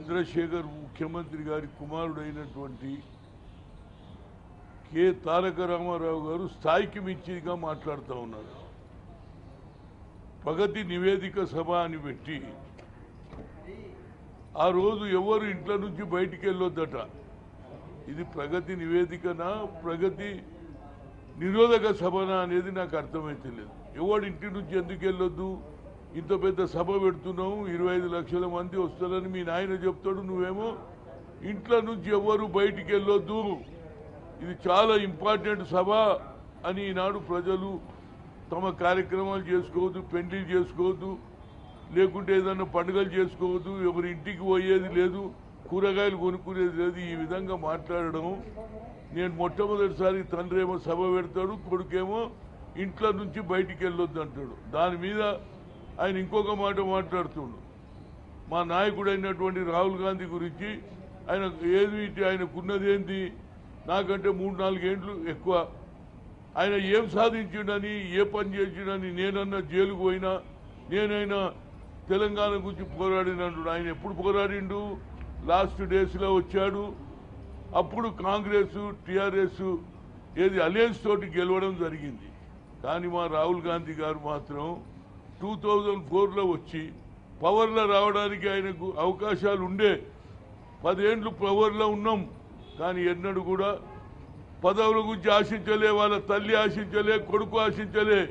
చంద్రశేఖర్ ముఖ్యమంత్రి గారి కుమారుడైనటువంటి కె తారక రామారావు గారు స్థాయికి మించిగా మాట్లాడుతూ ఉన్నారు ప్రగతి నివేదిక సభ అని పెట్టి ఆ రోజు ఎవరు ఇంట్లో నుంచి బయటికి వెళ్ళొద్దట ఇది ప్రగతి నివేదికనా ప్రగతి నిరోధక సభనా అనేది నాకు అర్థమైతే లేదు ఎవడు ఇంటి నుంచి ఎందుకు వెళ్ళొద్దు ఇంత పెద్ద సభ పెడుతున్నావు ఇరవై ఐదు లక్షల మంది వస్తారని మీ నాయన చెప్తాడు నువ్వేమో ఇంట్లో నుంచి ఎవరు బయటికి వెళ్ళొద్దు ఇది చాలా ఇంపార్టెంట్ సభ అని ఈనాడు ప్రజలు తమ కార్యక్రమాలు చేసుకోవద్దు పెళ్లి చేసుకోవద్దు లేకుంటే ఏదన్నా పండుగలు చేసుకోవద్దు ఎవరి ఇంటికి పోయేది లేదు కూరగాయలు కొనుక్కునేది లేదు ఈ విధంగా మాట్లాడడం నేను మొట్టమొదటిసారి తండ్రి ఏమో సభ పెడతాడు కొడుకేమో ఇంట్లో నుంచి బయటికి వెళ్ళొద్దు అంటాడు దాని మీద ఆయన ఇంకొక మాట మాట్లాడుతుండు మా నాయకుడు అయినటువంటి రాహుల్ గాంధీ గురించి ఆయన ఏది ఆయనకున్నది ఏంది నాకంటే మూడు నాలుగేండ్లు ఎక్కువ ఆయన ఏం సాధించిండని ఏ పని చేసిండని నేనన్నా జైలుకు పోయినా నేనైనా తెలంగాణ గురించి పోరాడినట్టు ఆయన ఎప్పుడు పోరాడిండు లాస్ట్ డేస్లో వచ్చాడు అప్పుడు కాంగ్రెస్ టిఆర్ఎస్ ఏది అలయన్స్ తోటి గెలవడం జరిగింది కానీ మా రాహుల్ గాంధీ గారు మాత్రం టూ థౌజండ్ ఫోర్లో వచ్చి పవర్లో రావడానికి ఆయనకు అవకాశాలు ఉండే పదేండ్లు పవర్లో ఉన్నాం కానీ ఎన్నడూ కూడా పదవుల గురించి ఆశించలే వాళ్ళ తల్లి ఆశించలే కొడుకు ఆశించలే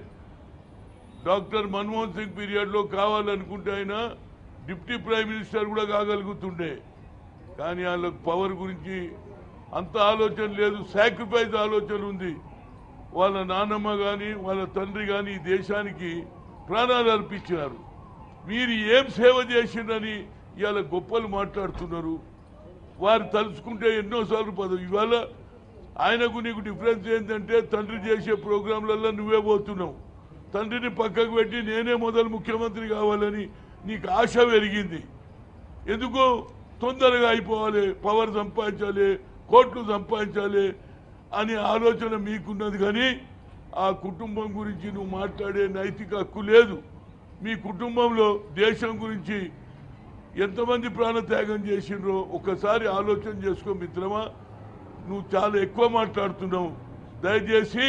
డాక్టర్ మన్మోహన్ సింగ్ పీరియడ్లో కావాలనుకుంటే ఆయన డిప్యూటీ ప్రైమ్ మినిస్టర్ కూడా కాగలుగుతుండే కానీ వాళ్ళకు పవర్ గురించి అంత ఆలోచన లేదు సాక్రిఫైస్ ఆలోచన ఉంది వాళ్ళ నాన్నమ్మ కానీ వాళ్ళ తండ్రి కానీ ఈ దేశానికి ప్రాణాలు అర్పించారు మీరు ఏం సేవ చేసిందని ఇవాళ గొప్పలు మాట్లాడుతున్నారు వారు తలుచుకుంటే ఎన్నోసార్లు పదవి ఇవాళ ఆయనకు నీకు డిఫరెన్స్ ఏంటంటే తండ్రి చేసే ప్రోగ్రాంలలో నువ్వే పోతున్నావు తండ్రిని పక్కకు పెట్టి నేనే మొదలు ముఖ్యమంత్రి కావాలని నీకు ఆశ పెరిగింది ఎందుకు తొందరగా అయిపోవాలి పవర్ సంపాదించాలి కోట్లు సంపాదించాలి అనే ఆలోచన మీకున్నది కానీ ఆ కుటుంబం గురించి నువ్వు మాట్లాడే నైతిక హక్కు లేదు మీ కుటుంబంలో దేశం గురించి ఎంతమంది ప్రాణత్యాగం చేసిండ్రో ఒకసారి ఆలోచన చేసుకో మిత్రమా నువ్వు చాలా ఎక్కువ మాట్లాడుతున్నావు దయచేసి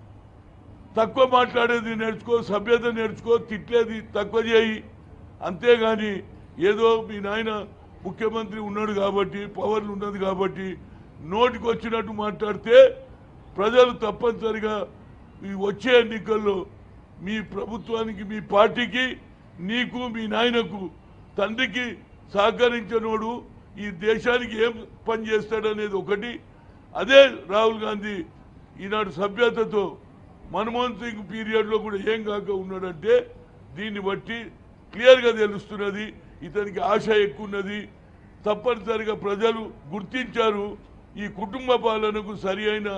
తక్కువ మాట్లాడేది నేర్చుకో సభ్యత నేర్చుకో తిట్టేది తక్కువ చేయి అంతేగాని ఏదో మీ నాయన ముఖ్యమంత్రి ఉన్నాడు కాబట్టి పవర్లు ఉన్నది కాబట్టి నోటికి వచ్చినట్టు మాట్లాడితే ప్రజలు తప్పనిసరిగా ఈ వచ్చే ఎన్నికల్లో మీ ప్రభుత్వానికి మీ పార్టీకి నీకు మీ నాయనకు తండ్రికి సహకరించినోడు ఈ దేశానికి ఏం పని చేస్తాడనేది ఒకటి అదే రాహుల్ గాంధీ ఈనాడు సభ్యతతో మన్మోహన్ సింగ్ పీరియడ్లో కూడా ఏం కాక ఉన్నాడంటే దీన్ని బట్టి క్లియర్గా తెలుస్తున్నది ఇతనికి ఆశ ఎక్కువ ఉన్నది తప్పనిసరిగా ప్రజలు గుర్తించారు ఈ కుటుంబ పాలనకు సరి అయిన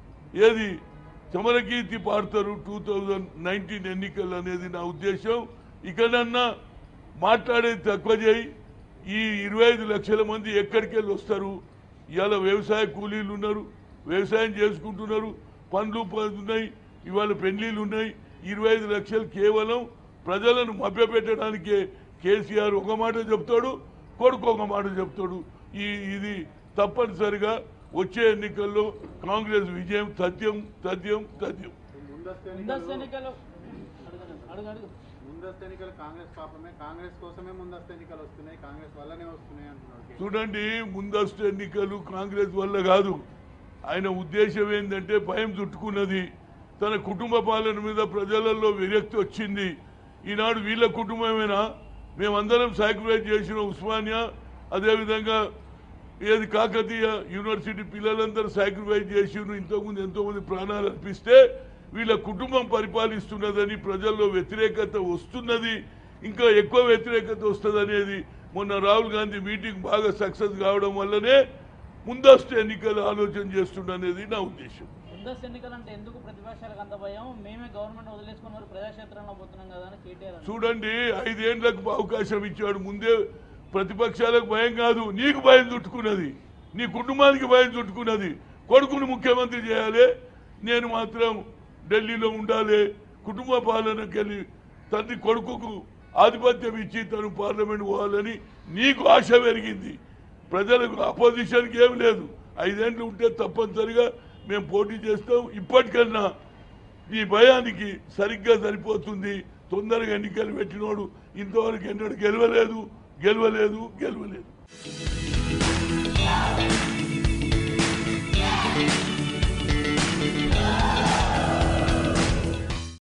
ఏది చమరకీర్తి పాడతారు టూ థౌజండ్ నైన్టీన్ ఎన్నికలు అనేది నా ఉద్దేశం ఇకనన్నా మాట్లాడేది తక్కువ చేయి ఈ ఇరవై ఐదు లక్షల మంది ఎక్కడికి వెళ్ళి వస్తారు ఇవాళ వ్యవసాయ కూలీలు ఉన్నారు వ్యవసాయం చేసుకుంటున్నారు పనులు ప- ఉన్నాయి ఇవాళ పెళ్లిళ్ళు ఉన్నాయి ఇరవై ఐదు లక్షలు కేవలం ప్రజలను మభ్యపెట్టడానికే కేసీఆర్ ఒక మాట చెప్తాడు కొడుకు ఒక మాట చెప్తాడు ఈ ఇది తప్పనిసరిగా వచ్చే ఎన్నికల్లో కాంగ్రెస్ విజయం తథ్యం తథ్యం తథ్యం ముందస్తు ముందస్తు ఎన్నికలు ఎన్నికలు అడుగు అడుగు ముందస్తు ఎన్నికలు కాంగ్రెస్ పాపమే కాంగ్రెస్ కోసమే ముందస్తు ఎన్నికలు వస్తున్నాయి కాంగ్రెస్ వల్లనే వస్తున్నాయి అంటున్నారు కేసీఆర్. చూడండి ముందస్తు ఎన్నికలు కాంగ్రెస్ వల్ల కాదు ఆయన ఉద్దేశం ఏంటంటే భయం చుట్టుకున్నది తన కుటుంబ పాలన మీద ప్రజలలో విరక్తి వచ్చింది ఈనాడు వీళ్ళ కుటుంబమేనా మేమందరం సాక్రిఫైస్ చేసిన ఉస్మానియా అదేవిధంగా ఏది కాకతీయ యూనివర్సిటీ పిల్లలందరూ సాక్రిఫైస్ చేసిరు ఇంతకుముందు ఎంతోమంది ప్రాణాలు అర్పిస్తే వీళ్ళ కుటుంబం పరిపాలిస్తున్నదని ప్రజల్లో వ్యతిరేకత వస్తున్నది ఇంకా ఎక్కువ వ్యతిరేకత వస్తుంది అనేది మొన్న రాహుల్ గాంధీ మీటింగ్ బాగా సక్సెస్ కావడం వల్లనే ముందస్తు ఎన్నికలు ఆలోచన చేస్తుండనేది నా ఉద్దేశం ముందస్తు ఎన్నికలు అంటే ఎందుకు ప్రతిపక్షాలకు అంత భయం మేమే గవర్నమెంట్ వదిలేసుకుని మరి ప్రజాక్షేత్రంలో పోతున్నాం కదా అని కేటీఆర్ అన్నారు. చూడండి ఐదేండ్లకు అవకాశం ఇచ్చాడు ముందే ప్రతిపక్షాలకు భయం కాదు నీకు భయం చుట్టుకున్నది నీ కుటుంబానికి భయం చుట్టుకున్నది కొడుకును ముఖ్యమంత్రి చేయాలి నేను మాత్రం ఢిల్లీలో ఉండాలి కుటుంబ పాలనకి వెళ్ళి తండ్రి కొడుకుకు ఆధిపత్యం ఇచ్చి తను పార్లమెంట్ పోవాలని నీకు ఆశ పెరిగింది ప్రజలకు అపోజిషన్కి ఏం లేదు ఐదేండ్లు ఉంటే తప్పనిసరిగా మేము పోటీ చేస్తాం ఇప్పటికన్నా ఈ భయానికి సరిగ్గా సరిపోతుంది తొందరగా ఎన్నికలు పెట్టినోడు ఇంతవరకు ఎన్నడూ గెలవలేదు గెలవలేదు గెలవలేదు